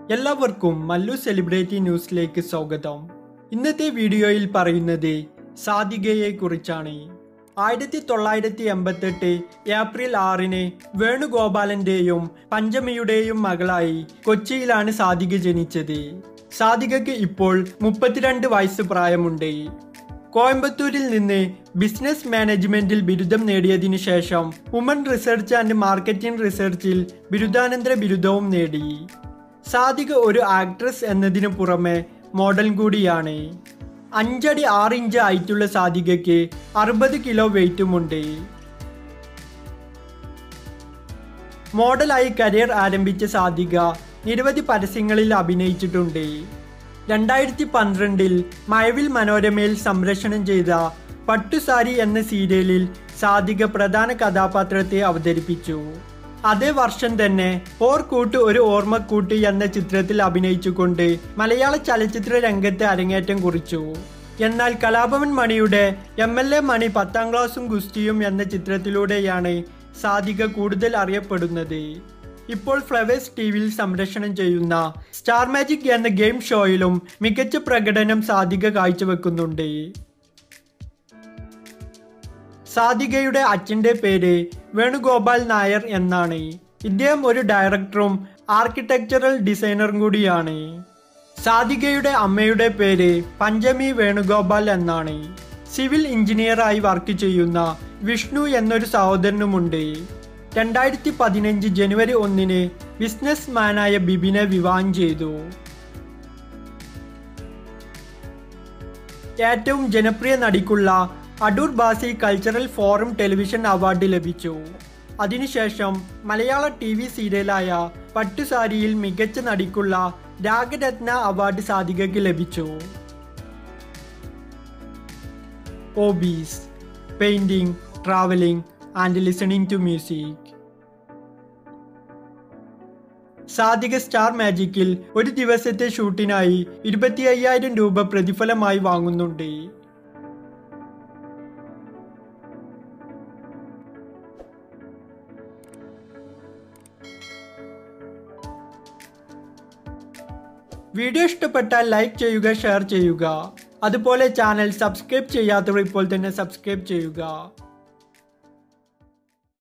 എല്ലാവർക്കും മല്ലു സെലിബ്രിറ്റി ന്യൂസിലേക്ക് സ്വാഗതം ഇന്നത്തെ വീഡിയോയിൽ പറയുന്നത് സാധികയെ കുറിച്ചാണ് ആയിരത്തി തൊള്ളായിരത്തി എൺപത്തെട്ട് ഏപ്രിൽ ആറിന് വേണുഗോപാലന്റെയും പഞ്ചമിയുടെയും മകളായി കൊച്ചിയിലാണ് സാധിക ജനിച്ചത് സാധികയ്ക്ക് ഇപ്പോൾ മുപ്പത്തിരണ്ട് വയസ്സ് പ്രായമുണ്ട് കോയമ്പത്തൂരിൽ നിന്ന് ബിസിനസ് മാനേജ്മെന്റിൽ ബിരുദം നേടിയതിനു ശേഷം വുമൺ റിസർച്ച് ആൻഡ് മാർക്കറ്റിംഗ് റിസർച്ചിൽ ബിരുദാനന്തര ബിരുദവും നേടി സാധിക ഒരു ആക്ട്രസ് എന്നതിനു പുറമെ മോഡൽ കൂടിയാണ് അഞ്ചടി ആറ് ഇഞ്ച് ഹൈറ്റുള്ള സാധികയ്ക്ക് അറുപത് കിലോ വെയിറ്റുമുണ്ട് മോഡലായി കരിയർ ആരംഭിച്ച സാധിക നിരവധി പരസ്യങ്ങളിൽ അഭിനയിച്ചിട്ടുണ്ട് രണ്ടായിരത്തി പന്ത്രണ്ടിൽ മഴവിൽ മനോരമയിൽ സംരക്ഷണം ചെയ്ത പട്ടുസാരി എന്ന സീരിയലിൽ സാധിക പ്രധാന കഥാപാത്രത്തെ അവതരിപ്പിച്ചു അതേ വർഷം തന്നെ ഓർ കൂട്ട് ഒരു ഓർമ്മക്കൂട്ട് എന്ന ചിത്രത്തിൽ അഭിനയിച്ചുകൊണ്ട് മലയാള ചലച്ചിത്ര രംഗത്ത് അരങ്ങേറ്റം കുറിച്ചു എന്നാൽ കലാഭവൻ മണിയുടെ എം എൽ എ മണി പത്താം ക്ലാസ്സും ഗുസ്തിയും എന്ന ചിത്രത്തിലൂടെയാണ് സാധിക കൂടുതൽ അറിയപ്പെടുന്നത് ഇപ്പോൾ ഫ്ലവേഴ്സ് ടി വിയിൽ സംരക്ഷണം ചെയ്യുന്ന സ്റ്റാർ മാജിക് എന്ന ഗെയിം ഷോയിലും മികച്ച പ്രകടനം സാധിക കാഴ്ചവെക്കുന്നുണ്ട് സാധികയുടെ അച്ഛൻ്റെ പേര് വേണുഗോപാൽ നായർ എന്നാണ് ഇദ്ദേഹം ഒരു ഡയറക്ടറും ആർക്കിടെക്ചറൽ ഡിസൈനറും കൂടിയാണ് സാധികയുടെ അമ്മയുടെ പേര് പഞ്ചമി വേണുഗോപാൽ എന്നാണ് സിവിൽ എഞ്ചിനീയറായി വർക്ക് ചെയ്യുന്ന വിഷ്ണു എന്നൊരു സഹോദരനുമുണ്ട് രണ്ടായിരത്തി പതിനഞ്ച് ജനുവരി ഒന്നിന് ബിസിനസ് മാനായ ബിബിനെ വിവാഹം ചെയ്തു ഏറ്റവും ജനപ്രിയ നടിക്കുള്ള Adoor Basi cultural forum television award ലഭിച്ചു അതിനുശേഷം മലയാള ടി വി സീരിയലായ പട്ടുസാരിയിൽ മികച്ച നടിക്കുള്ള രാഗരത്ന അവാർഡ് സാധികയ്ക്ക് ലഭിച്ചു hobbies painting travelling and listening to music Sadhika star മാജിക്കിൽ ഒരു ദിവസത്തെ ഷൂട്ടിനായി ഇരുപത്തി അയ്യായിരം രൂപ പ്രതിഫലമായി വാങ്ങുന്നുണ്ട് വീഡിയോ ഇഷ്ടപ്പെട്ടാൽ ലൈക്ക് ചെയ്യുക ഷെയർ ചെയ്യുക അതുപോലെ ചാനൽ സബ്സ്ക്രൈബ് ചെയ്യാത്തവർ ഇപ്പോൾ തന്നെ സബ്സ്ക്രൈബ് ചെയ്യുക